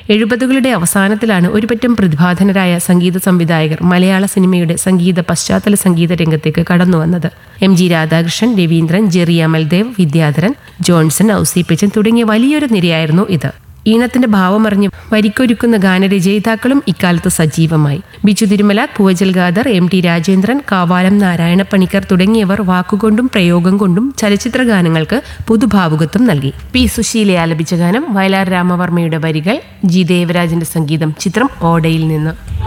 എഴുപതുകളുടെ അവസാനത്തിലാണ് ഒരുപറ്റം പ്രതിഭാധനരായ സംഗീത സംവിധായകർ മലയാള സിനിമയുടെ സംഗീത പശ്ചാത്തല സംഗീത രംഗത്തേക്ക് കടന്നുവന്നത് M G Radhakrishnan Raveendran Jerry Amaldev Vidyadharan Johnson Ouseppachan തുടങ്ങിയ വലിയൊരു നിരയായിരുന്നു ഇത് ഈണത്തിന്റെ ഭാവമറിഞ്ഞ് വരിക്കൊരുക്കുന്ന ഗാനരചയിതാക്കളും ഇക്കാലത്ത് സജീവമായി ബിജു തിരുമല പൂവജൽ ഖാദർ എം ടി രാജേന്ദ്രൻ കാവാലം നാരായണ പണിക്കർ തുടങ്ങിയവർ വാക്കുകൊണ്ടും പ്രയോഗം കൊണ്ടും ചലച്ചിത്ര ഗാനങ്ങൾക്ക് പുതുഭാവുകത്വം നൽകി പി സുശീല ആലപിച്ച ഗാനം വയലാർ രാമവർമ്മയുടെ വരികൾ ജി ദേവരാജന്റെ സംഗീതം ചിത്രം ഓടയിൽ നിന്ന്